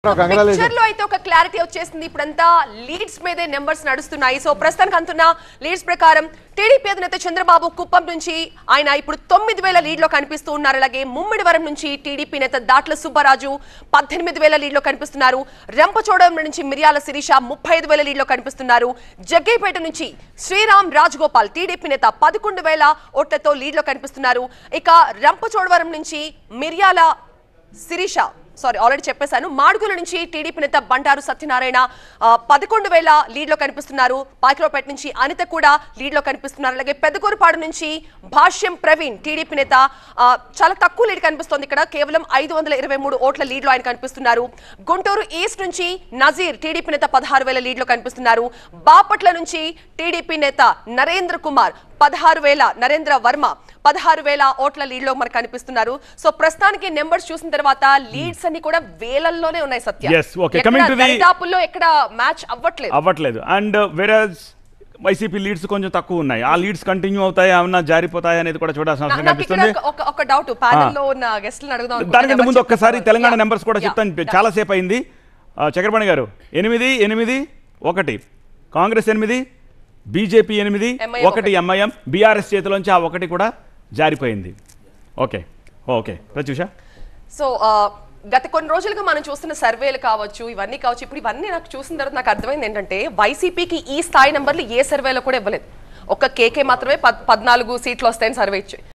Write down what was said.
Congratulation picture లో అయితే ఒక క్లారిటీ వచ్చేసింది ఇప్పుడంతా లీడ్స్ మీదే నెంబర్స్ నడుస్తున్నాయి సో ప్రస్తుతానికి అంటున్న లీడ్స్ ప్రకారం టీడీపీ అధినేత చంద్రబాబు కుప్పం నుంచి ఆయన ఇప్పుడు తొమ్మిది వేల లీడ్ లో కనిపిస్తూ ఉన్నారు అలాగే ముమ్మిడివరం నుంచి టీడీపీ నేత దాట్ల సుబ్బరాజు పద్దెనిమిది వేల లీడ్ లో కనిపిస్తున్నారు రంపచోడవరం నుంచి మిర్యాల శిరీష ముప్పై ఐదు వేల లీడ్ లో కనిపిస్తున్నారు జగ్గైపేట నుంచి శ్రీరామ్ రాజగోపాల్ టీడీపీ నేత పదకొండు వేల ఓట్లతో లీడ్ లో కనిపిస్తున్నారు ఇక రంపచోడవరం నుంచి మిర్యాల శిరీష సారీ ఆల్రెడీ చెప్పేశాను మాడుగుల నుంచి టీడీపీ నేత బండారు సత్యనారాయణ ఆ, పదకొండు వేల లీడ్ లో కనిపిస్తున్నారు పాకిరోపేట నుంచి అనిత కూడా లీడ్ లో కనిపిస్తున్నారు అలాగే పెద్దకూరుపాడు నుంచి భాష్యం ప్రవీణ్ టీడీపీ నేత ఆ, చాలా తక్కువ లీడ్ కనిపిస్తోంది ఇక్కడ కేవలం ఐదు వందల ఇరవై మూడు ఓట్ల లీడ్ లో ఆయన కనిపిస్తున్నారు గుంటూరు ఈస్ట్ నుంచి నజీర్ టీడీపీ నేత పదహారు వేల లీడ్ లో కనిపిస్తున్నారు బాపట్ల నుంచి టీడీపీ నేత నరేంద్ర కుమార్ పదహారు వేల నరేంద్ర వర్మ పదహారు వేల ఓట్ల లీడ్ లో మనకు కనిపిస్తున్నారు సో ప్రస్తుతానికి నెంబర్స్ చూసిన తర్వాత లీడ్స్ అన్ని కూడా వేలల్లోనే ఉన్నాయి సత్య Yes, okay. Coming to the- దరిదాపుల్లో ఎక్కడ మ్యాచ్ అవ్వట్లేదు అవ్వట్లేదు అండ్ వెరస్ వైసీపీ లీడ్స్ కొంచెం తక్కువ ఉన్నాయి ఆ లీడ్స్ కంటిన్యూ అవుతాయి ఏమన్నా జారిపోతాయి అనేది కూడా చూడాల్సిన నా- అవసరం నాకు ఇక్కడ కనిపిస్తుంది ఒక- ఒక డౌట్ ప్యానెల్ లో ఉన్న గెస్ట్లను అడుగుదాం అనుకుంటున్నా. దానికంటే ఎవరు ముందు ఒక్కసారి చెప్తారు? తెలంగాణ Yeah. నెంబర్స్ కూడా Yeah. చెప్తాను Yeah. చాలాసేపు అయింది ఆ, చక్రపాణి గారు ఎనిమిది ఎనిమిది ఒకటి కాంగ్రెస్ ఎనిమిది బీజేపీ ఎనిమిది MIM ఒకటి ఎంఐఎం బీఆర్ఎస్ చేతిలోంచి ఆ ఒకటి కూడా జారిపోయింది ఓకే ఓకే ప్రత్యూష సో ఆ, గత కొన్ని రోజులుగా మనం చూస్తున్న సర్వేలు కావచ్చు ఇవన్నీ కావచ్చు ఇప్పుడు ఇవన్నీ నాకు చూసిన తర్వాత నాకు అర్థమైంది ఏంటంటే వైసీపీకి ఈ స్థాయి నెంబర్లు ఏ సర్వేలో కూడా ఇవ్వలేదు ఒక కేకే మాత్రమే పద్- పద్నాలుగు సీట్లు వస్తాయని సర్వే ఇచ్చాయి